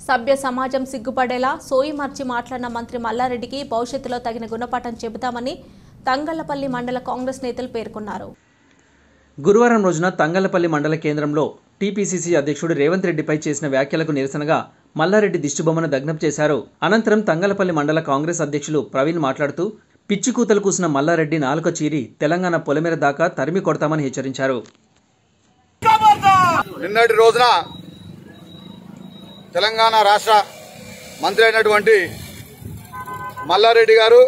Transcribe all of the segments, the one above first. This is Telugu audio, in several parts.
సభ్య సమాజం సిగ్గుపడేలా సోయి మార్చి మాట్లాడిన మంత్రి మల్లారెడ్డికి భవిష్యత్తులో తగిన గుణపాఠం చెబుతామని తంగళ్లపల్లి మండల కాంగ్రెస్ నేతలు పేర్కొన్నారు గురువారం రోజున తంగళ్లపల్లి మండల కేంద్రంలో టీపీసీసీ అధ్యక్షుడు రేవంత్ రెడ్డిపై చేసిన వ్యాఖ్యలకు నిరసనగా మల్లారెడ్డి దిష్టిబొమ్మను దగ్నం చేశారు అనంతరం తంగళ్లపల్లి మండల కాంగ్రెస్ అధ్యక్షులు ప్రవీణ్ మాట్లాడుతూ పిచ్చి కూతలు కూసిన మల్లారెడ్డి నాలుక చీరి తెలంగాణ పొలమేర దాకా తరిమి కొడతామని హెచ్చరించారు నిన్నటి రోజున తెలంగాణ రాష్ట్ర మంత్రి అయినటువంటి మల్లారెడ్డి గారు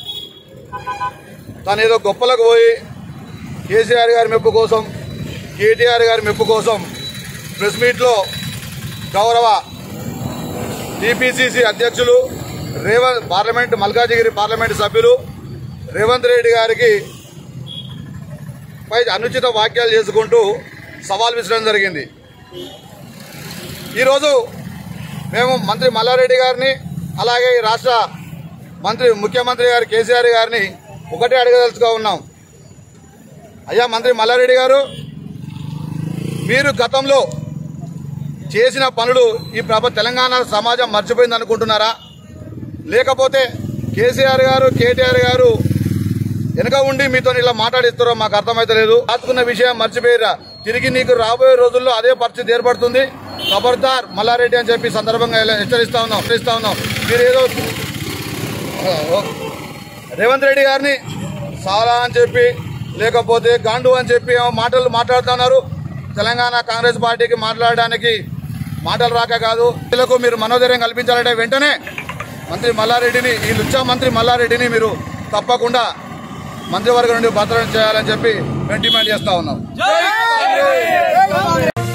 తను ఏదో గొప్పలకు పోయి కేసీఆర్ గారి మెప్పు కోసం కేటీఆర్ గారి మెప్పు కోసం ప్రెస్ మీట్లో గౌరవ టీపీసీసీ అధ్యక్షులు రేవంత్ పార్లమెంట్ మల్కాజిగిరి పార్లమెంట్ సభ్యులు రేవంత్ రెడ్డి గారికి పై అనుచిత వ్యాఖ్యలు చేసుకుంటూ సవాల్ విసరడం జరిగింది ఈరోజు మేము మంత్రి మల్లారెడ్డి గారిని అలాగే ఈ రాష్ట్ర మంత్రి ముఖ్యమంత్రి గారు కేసీఆర్ గారిని ఒకటే అడగదలుచుగా ఉన్నాం అయ్యా మంత్రి మల్లారెడ్డి గారు మీరు గతంలో చేసిన పనులు ఈ ప్రభ తెలంగాణ సమాజం మర్చిపోయింది అనుకుంటున్నారా లేకపోతే కేసీఆర్ గారు కేటీఆర్ గారు వెనక ఉండి మీతో ఇలా మాట్లాడిస్తారో మాకు అర్థమైతలేదు రాసుకున్న విషయం మర్చిపోయారా తిరిగి నీకు రాబోయే రోజుల్లో అదే పరిస్థితి ఏర్పడుతుంది ఖబర్దార్ మల్లారెడ్డి అని చెప్పి సందర్భంగా ఇలా హెచ్చరిస్తా ఉన్నాం హెచ్చరిస్తా ఉన్నాం మీరు ఏదో రేవంత్ రెడ్డి గారిని సాలా అని చెప్పి లేకపోతే గాండు అని చెప్పి ఏమో మాటలు మాట్లాడుతున్నారు తెలంగాణ కాంగ్రెస్ పార్టీకి మాట్లాడడానికి మాటలు రాక కాదు వీళ్ళకు మీరు మనోధైర్యం కల్పించాలంటే వెంటనే మంత్రి మల్లారెడ్డిని ఈ లుచ్చా మంత్రి మల్లారెడ్డిని మీరు తప్పకుండా మంత్రివర్గం నుండి భద్రత చేయాలని చెప్పి మేము డిమాండ్ చేస్తా ఉన్నాం